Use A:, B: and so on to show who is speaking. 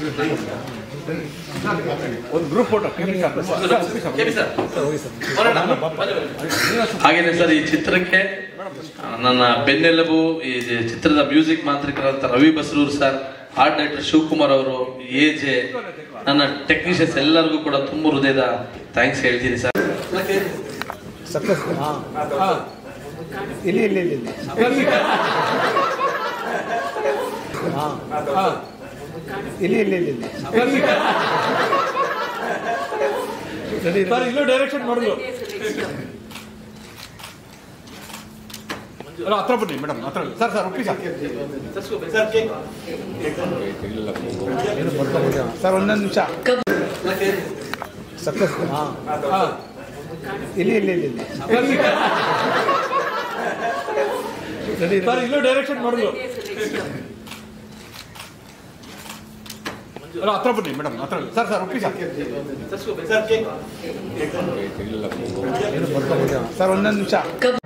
A: ಒಂದು group photo
B: ಹಾಗೇನೆ sir ಈ ಚಿತ್ರಕ್ಕೆ ಆ, ನನ್ನ ಬೆನ್ನೆಲುಬು ಈ ಚಿತ್ರದ ಮ್ಯೂಸಿಕ್ ಮಾಂತ್ರಿಕರಾದಂಥ Ravi Basrur sir art director Shivakumar ಅವರು ಎ ಜೆ ನನ್ನ ಟೆಕ್ನಿಷಿಯನ್ಸ್ ಎಲ್ಲರಿಗೂ ಕೂಡ ತುಂಬ ಹೃದಯದ ಥ್ಯಾಂಕ್ಸ್ ಹೇಳ್ತೀನಿ ಸರ್
C: ಸಕ್ಸಸ್ ಇಲ್ಲಿ ಇಲ್ಲಿ ಇಲ್ಲಿ ಇಲ್ಲಿ ಹಾಂ ಇಲ್ಲಿ ಇಲ್ಲಿ ಇಲ್ಲಿ ಇಲ್ಲಿ
A: ಸರ್ ಇಲ್ಲೂ ಡೈರೆಕ್ಷನ್ ಮಾಡಿದ್ರು ಅಲ್ಲ ಹತ್ರ ಬನ್ನಿ ಮೇಡಮ್ ಹತ್ರ ಸರ್ ಸರ್ ಒಪ್ಪಿ ಸರ್
C: ಸರ್ ಒಂದೊಂದು ನಿಮಿಷ ಸಕ್ಸಸ್ ಇಲ್ಲಿ ಇಲ್ಲಿ ಇಲ್ಲಿ ಇಲ್ಲಿ
A: ಸರ್ ಇಲ್ಲೂ ಡೈರೆಕ್ಷನ್ ಮಾಡಿದ್ರು ಅಲ್ಲ ಹತ್ರ ಬನ್ನಿ ಮೇಡಮ್ ಹತ್ರ ಸರ್ ಸರ್ ಒಪ್ಪಿ ಸರ್
C: ಸರ್ ಒಂದೊಂದು ನಿಮಿಷ